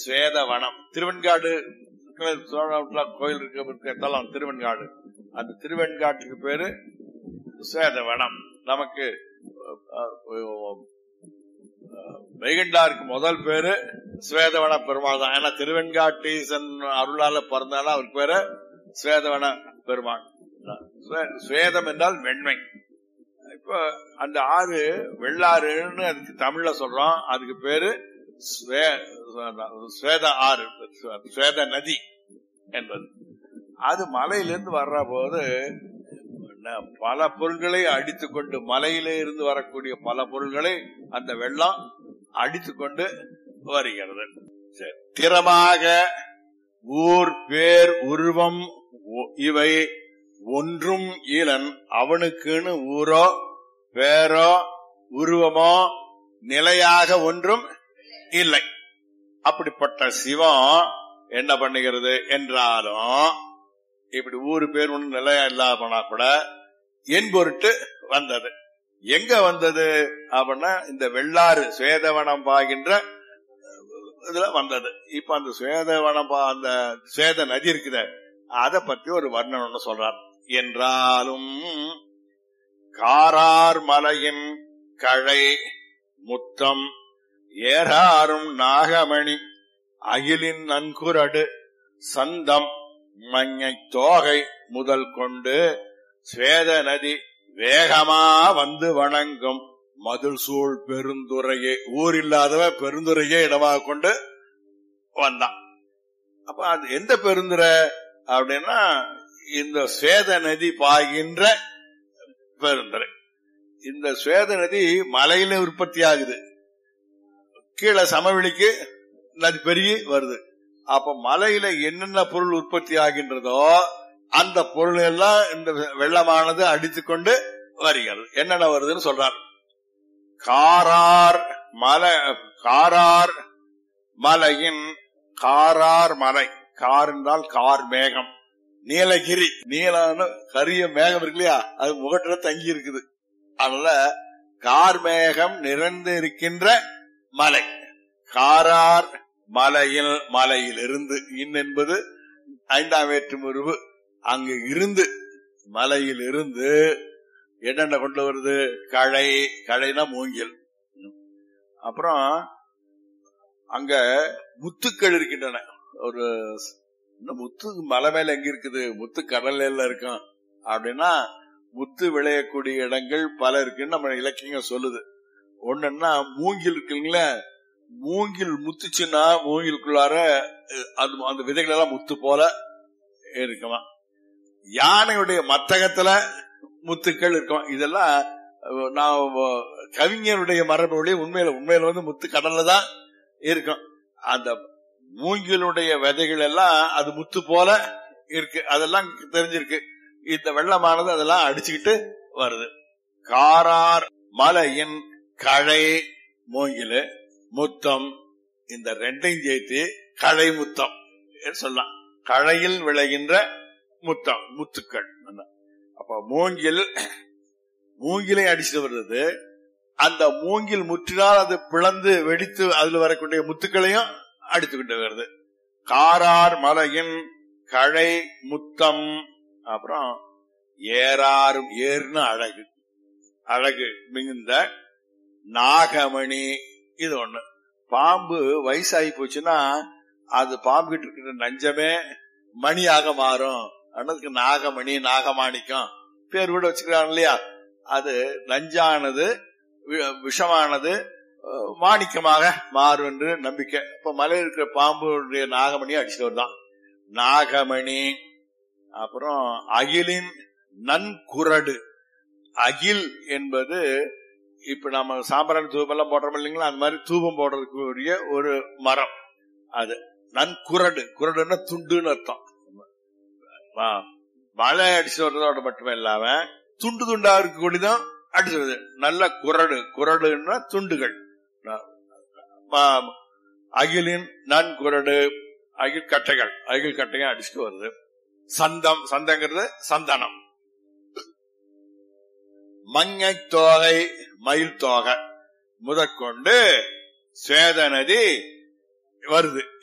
ஸ்வேதவனம் திருவெண்காடு சோழநாட்டுல கோயில் இருக்க தலம் திருவெண்காடு அந்த திருவெண்காட்டுக்கு பேரு ஸ்வேதவனம் நமக்கு அஹ், அஹ், வைகுண்டாருக்கு முதல் பேரு ஸ்வேதவன பெருமாள் தான் ஏன்னா திருவெண்காட்டீசன் அருளால பிறந்தாலும் அவருக்கு பேரு ஸ்வேதவன பெருமாள் ஸ்வே- ஸ்வேதம் என்றால் வெண்மை இப்ப அந்த ஆறு வெள்ளாறுன்னு அதுக்கு தமிழ்ல சொல்றோம் அதுக்கு பேரு ஸ்வே- ஸ்வேத ஆறு ஸ்வேத நதி என்பது அது மலையிலிருந்து வர்ற போது ந- பல பொருள்களை அடித்துக்கொண்டு மலையிலே இருந்து வரக்கூடிய பல பொருள்களை அந்த வெள்ளம் அடித்துக்கொண்டு வருகிறது சரி. திறமாக ஊர் பேர் உருவம் ஒ- இவை ஒன்றும் ஈலன் அவனுக்குன்னு ஊரோ பேரோ உருவமோ நிலையாக ஒன்றும் இல்லை அப்படிப்பட்ட சிவம் என்ன பண்ணுகிறது என்றாலும் இப்படி ஊரு பேர் ஒன்றும் நிலையா இல்லாம போனா கூட என் பொருட்டு வந்தது எங்க வந்தது அப்படின்னா இந்த வெள்ளாறு சுவேதவனம் பாகின்ற இதுல வந்தது இப்ப அந்த சுவேதவனம் பா- அந்த சுவேத நதி இருக்குத அத பத்தி ஒரு வர்ணனை சொல்றார் என்றாலும் காரார் மலையின் கழை முத்தம் ஏறாரும் நாகமணி அகிலின் நன்குரடு சந்தம் மஞ்சை தோகை முதல் கொண்டு ஸ்வேத நதி வேகமா வந்து வணங்கும் மதுள் சூழ் பெருந்துறையே ஊர் இல்லாதவன் பெருந்துறையே இடமாக கொண்டு வந்தான் அப்ப அது எந்த பெருந்துறை அப்படின்னா இந்த ஸ்வேத நதி பாய்கின்ற பெருந்துறை இந்த ஸ்வேத நதி மலையில உற்பத்தி ஆகுது கீழே சமவெளிக்கு நதி பெருகி வருது அப்ப மலையில என்னென்ன பொருள் உற்பத்தி ஆகின்றதோ அந்த பொருள் எல்லாம் இந்த வெள்ளமானது அடித்துக்கொண்டு வருகிறது என்னென்ன வருதுன்னு சொல்றார் காரார் மலை காரார் மலையின் காரார் மலை கார் என்றால் கார் மேகம் நீலகிரி நீலான கரிய மேகம் இருக்கு இல்லையா அது முகட்டுல தங்கி இருக்குது அதனால கார் மேகம் நிறைந்து இருக்கின்ற மலை காரார் மலையில் மலையில் இருந்து இன் என்பது ஐந்தாம் வேற்று முறிவு அங்கு இருந்து மலையில் இருந்து என்னென்ன கொண்டு வருது களை களைனா மூங்கில் அப்புறம் அங்க முத்துக்கள் இருக்கின்றன ஒரு இன்னும் முத்து மலை மேல எங்க இருக்குது முத்து கடல்ல எல்லாம் இருக்கும் அப்படின்னா முத்து விளையக்கூடிய இடங்கள் பல இருக்குன்னு நம்ம இலக்கியம் சொல்லுது ஒண்ணுன்னா மூங்கில் இருக்குங்களா மூங்கில் முத்துச்சுன்னா மூங்கிலுக்குள்ளார அஹ், அது அந்த விதைகள் எல்லாம் முத்து போல இருக்குமா யானையுடைய மத்தகத்துல முத்துக்கள் இருக்கும் இதெல்லாம் அஹ், நான் அஹ், கவிஞருடைய மரபு வழி உண்மையில உண்மையில வந்து முத்து கடல்ல தான் இருக்கும் அந்த மூங்கிலுடைய விதைகள் எல்லாம் அது முத்து போல இருக்கு அதெல்லாம் தெரிஞ்சிருக்கு இந்த வெள்ளமானது அதெல்லாம் அடிச்சுக்கிட்டு வருது காரார் மலையின் களை மூங்கிலு முத்தம் இந்த ரெண்டையும் சேர்த்து களை முத்தம் என்று சொல்லலாம் களையில் விளைகின்ற முத்தம் முத்துக்கள் அப்ப மூங்கில் மூங்கிலை அடிச்சுட்டு வருது அந்த மூங்கில் முற்றினால் அது பிளந்து வெடித்து அதுல வரக்கூடிய முத்துக்களையும் அடித்துக்கிட்டு வருது காரார் மலையின் களை முத்தம் அப்புறம் ஏறாரும் ஏறுன அழகு அழகு மிகுந்த நாகமணி இது ஒண்ணு பாம்பு வயசாகி போச்சுன்னா அது பாம்பு கிட்ட இருக்கிற நஞ்சமே மணியாக மாறும் அதுக்கு நாகமணி நாகமாணிக்கம் பேர் கூட வச்சுக்கிறாங்க இல்லையா அது நஞ்சானது வி- விஷமானது அஹ், மாணிக்கமாக மாறும் என்று நம்பிக்கை இப்ப மலையில் இருக்கிற பாம்புடைய நாகமணியை அடிச்சுட்டு வருதான் நாகமணி அப்புறம் அகிலின் நன்குரடு அகில் என்பது இப்ப நம்ம சாம்பிராணி தூபம் எல்லாம் போடுறோம் இல்லைங்களா அந்த மாதிரி தூபம் போடுறதுக்குரிய ஒரு மரம் அது நன்குரடு குரடுன்னா துண்டுன்னு அர்த்தம் ஆ, மழை அடிச்சு வர்றதோட மட்டுமே இல்லாம துண்டு துண்டா இருக்கக்கூடியதும் அடிச்சு வருது நல்ல குரடு குரடுன்னா துண்டுகள் ஆ, அகிலின் நன்குரடு அகில் கட்டைகள் அகில் கட்டைகள் அடிச்சுட்டு வருது சந்தம் சந்தங்கிறது சந்தனம் மஞ்சை தோகை மயில் தோகை முதற்கொண்டு சேத நதி வருது